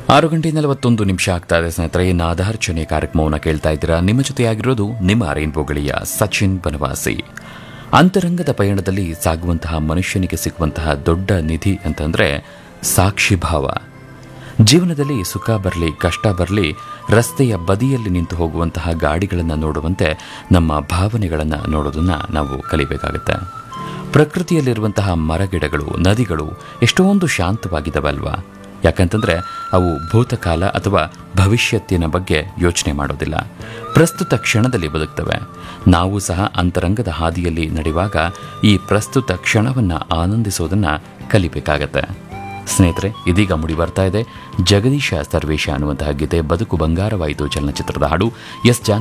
ಆರು ಗಂಟೆ ನಲವತ್ತೊಂದು ನಿಮಿಷ ಆಗ್ತಾ ಇದೆ ಸ್ನೇಹಿತರೆ ನಾದಾರ್ಚನೆ ಕಾರ್ಯಕ್ರಮವನ್ನು ಕೇಳ್ತಾ ಇದ್ದೀರಾ ನಿಮ್ಮ ಜೊತೆಯಾಗಿರೋದು ನಿಮ್ಮ ರೈನ್ಬೋ ಗಳಿಯ ಸಚಿನ್ ಬನವಾಸಿ ಅಂತರಂಗದ ಪಯಣದಲ್ಲಿ ಸಾಗುವಂತಹ ಮನುಷ್ಯನಿಗೆ ಸಿಗುವಂತಹ ದೊಡ್ಡ ನಿಧಿ ಅಂತಂದ್ರೆ ಸಾಕ್ಷಿಭಾವ ಜೀವನದಲ್ಲಿ ಸುಖ ಬರಲಿ ಕಷ್ಟ ಬರಲಿ ರಸ್ತೆಯ ಬದಿಯಲ್ಲಿ ನಿಂತು ಹೋಗುವಂತಹ ಗಾಡಿಗಳನ್ನು ನೋಡುವಂತೆ ನಮ್ಮ ಭಾವನೆಗಳನ್ನು ನೋಡೋದನ್ನ ನಾವು ಕಲಿಬೇಕಾಗುತ್ತೆ ಪ್ರಕೃತಿಯಲ್ಲಿರುವಂತಹ ಮರಗಿಡಗಳು ನದಿಗಳು ಎಷ್ಟೊಂದು ಶಾಂತವಾಗಿದ್ದಾವಲ್ವಾ ಯಾಕಂತಂದ್ರೆ ಅವು ಭೂತಕಾಲ ಅಥವಾ ಭವಿಷ್ಯತ್ತಿನ ಬಗ್ಗೆ ಯೋಚನೆ ಮಾಡೋದಿಲ್ಲ ಪ್ರಸ್ತುತ ಕ್ಷಣದಲ್ಲಿ ಬದುಕ್ತವೆ ನಾವು ಸಹ ಅಂತರಂಗದ ಹಾದಿಯಲ್ಲಿ ನಡೆಯುವಾಗ ಈ ಪ್ರಸ್ತುತ ಕ್ಷಣವನ್ನ ಆನಂದಿಸೋದನ್ನ ಕಲಿಬೇಕಾಗತ್ತೆ ಸ್ನೇಹಿತರೆ ಇದೀಗ ಮುಡಿ ಬರ್ತಾ ಇದೆ ಜಗದೀಶ ಸರ್ವೇಶ ಅನ್ನುವಂತಹ ಗೀತೆ ಬದುಕು ಬಂಗಾರವಾಯಿತು ಚಲನಚಿತ್ರದ ಹಾಡು ಎಸ್ ಜಾನ್